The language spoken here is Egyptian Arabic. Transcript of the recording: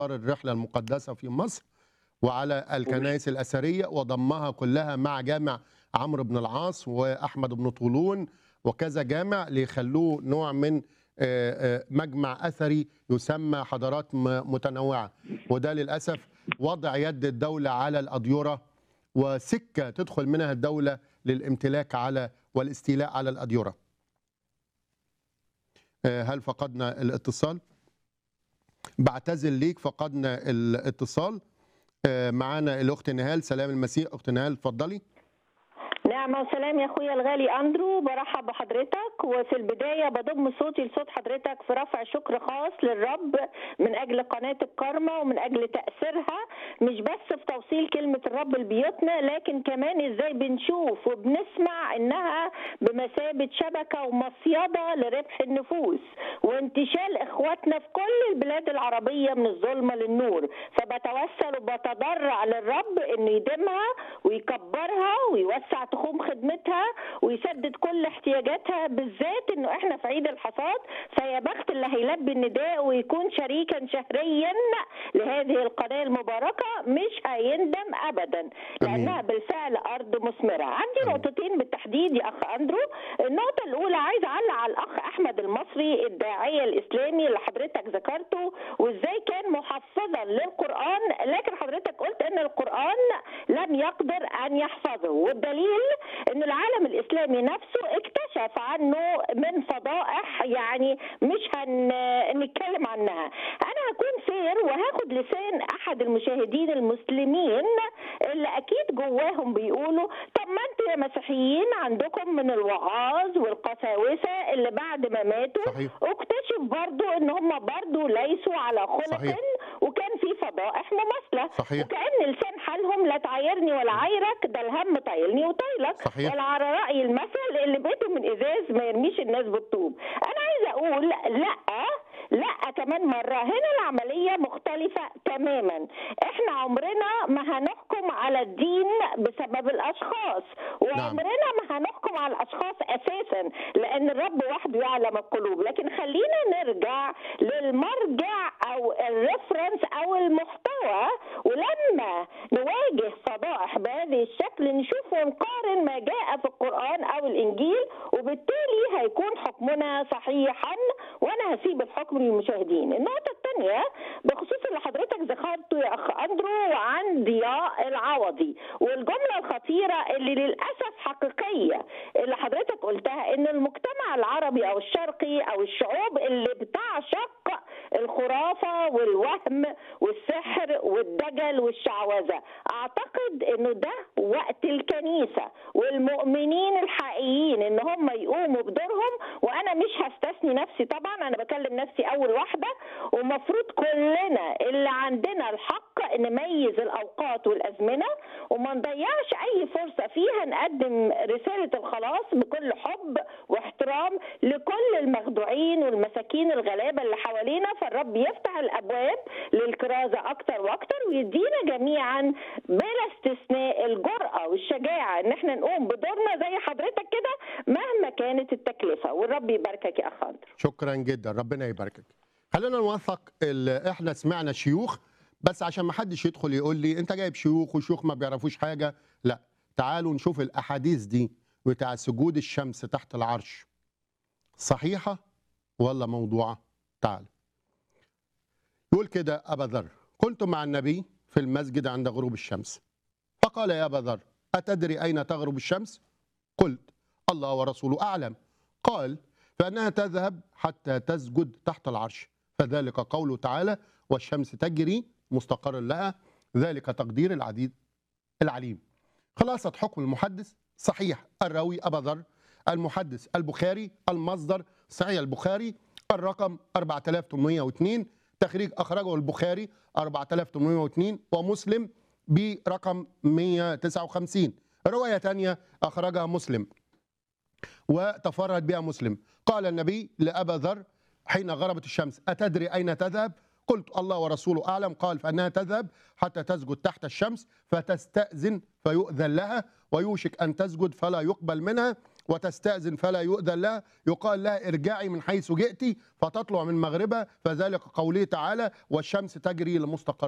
الرحلة المقدسة في مصر وعلى الكنائس الأثرية وضمها كلها مع جامع عمرو بن العاص وأحمد بن طولون وكذا جامع ليخلوه نوع من آه، آه، مجمع أثري يسمى حضارات م- متنوعة وده للأسف وضع يد الدولة على الأديرة وسكة تدخل منها الدولة للامتلاك على والاستيلاء على الأديرة آه، هل فقدنا الاتصال؟ بعتذر ليك فقدنا الاتصال آه، معانا الاخت نهال سلام المسيح اخت نهال اتفضلي نعمة وسلام يا اخويا الغالي اندرو برحب بحضرتك وفي البداية بضم صوتي لصوت حضرتك في رفع شكر خاص للرب من اجل قناة الكرمة ومن اجل تأثيرها مش بس في توصيل كلمة الرب لبيوتنا لكن كمان ازاي بنشوف وبنسمع انها بمثابة شبكة ومصيدة لربح النفوس وانتشال اخواتنا في كل البلاد العربية من الظلمة للنور فبتوسل وبتضرع للرب انه يديمها ويكبرها ويوسع تخوم خدمتها ويسدد كل احتياجاتها بالذات انه احنا في عيد الحصاد فيا بخت اللي هيلبي النداء ويكون شريكا شهريا لهذه القناه المباركه مش هيندم ابدا لانها بالفعل ارض مثمره عندي نقطتين بالتحديد يا اخ اندرو النقطه الاولى عايز اعلق على الاخ احمد المصري الداعيه الاسلامي اللي حضرتك ذكرته وازاي كان محفظا للقران لكن حضرتك قلت ان القران لم يقدر ان يحفظه والدليل ان العالم الاسلامي نفسه اكتشف عنه من فضائح يعني مش هنتكلم عنها انا هكون فير وهاخد لسان احد المشاهدين المسلمين اللي اكيد جواهم بيقولوا طب ما انتوا يا مسيحيين عندكم من الوعاظ والقساوسه اللي بعد ما ماتوا صحيح. اكتشف برضو ان هم برضو ليسوا على خلق صحيح. وكان في فضائح مماثله صحيح. وكان لسان حالهم لا تعايرني ولا عايرك ده الهم طايلني وطايلك صحيح. ولا على راي المثل اللي بيته من ازاز ما يرميش الناس بالطوب انا عايزه اقول لا لا كمان مرة هنا العملية مختلفة تماما احنا عمرنا ما هنحكم على الدين بسبب الاشخاص وعمرنا ما هنحكم على الاشخاص اساسا لان الرب وحده يعلم القلوب لكن خلينا نرجع للمرجع او الريفرنس او المحتوى ولما نواجه فضائح بهذه الشكل نشوف ونقارن ما جاء في القرآن او الانجيل وبالتالي هيكون حكمنا صحيحا وانا هسيب الحكم للمشاهدين النقطة الثانية بخصوص اللي حضرتك ذكرته يا اخ اندرو عن ضياء العوضي والجملة الخطيرة اللي للاسف حقيقية اللي حضرتك قلتها ان المجتمع العربي او الشرقي او الشعوب اللي بتعشق الخرافة والوهم والسحر والدجل والشعوذة اعتقد انه ده وقت الكنيسة والمؤمنين الحقيقيين ان هم يقوموا بدورهم وانا مش هستثني نفسي طبعا انا بكلم نفسي اول واحدة ومفروض كلنا اللي عندنا الحق نميز الاوقات والازمنة وما نضيعش اي فرصة فيها نقدم رسالة الخلاص بكل حب واحترام لكل المخدوعين والمساكين الغلابة اللي حوالينا فالرب يفتح الابواب للكرازة اكتر واكتر ويدينا جميعا بلا استثناء الجرأة والشجاعة ان احنا نقوم بدورنا زي حضرتك كده مهما كانت التكلفة والرب يباركك يا اخ اندرو شكرا جدا ربنا يباركك خلينا نوثق ال- احنا سمعنا شيوخ بس عشان ما حدش يدخل يقول لي انت جايب شيوخ وشيوخ ما بيعرفوش حاجه لا تعالوا نشوف الاحاديث دي بتاع سجود الشمس تحت العرش صحيحه ولا موضوعه تعال يقول كده ابا ذر كنت مع النبي في المسجد عند غروب الشمس فقال يا ابا ذر اتدري اين تغرب الشمس قلت الله ورسوله اعلم قال فانها تذهب حتى تسجد تحت العرش فذلك قوله تعالى والشمس تجري مستقر لها ذلك تقدير العديد العليم خلاصة حكم المحدث صحيح الراوي أبا ذر المحدث البخاري المصدر صحيح البخاري الرقم 4802 تخريج أخرجه البخاري 4802 ومسلم برقم 159 رواية تانية أخرجها مسلم وتفرد بها مسلم قال النبي لأبا ذر حين غربت الشمس أتدري أين تذهب قلت الله ورسوله أعلم قال فأنها تذهب حتى تسجد تحت الشمس فتستأذن فيؤذن لها ويوشك أن تسجد فلا يقبل منها وتستأذن فلا يؤذن لها يقال لها ارجعي من حيث جئت فتطلع من مغربها فذلك قوله تعالى والشمس تجري لمستقر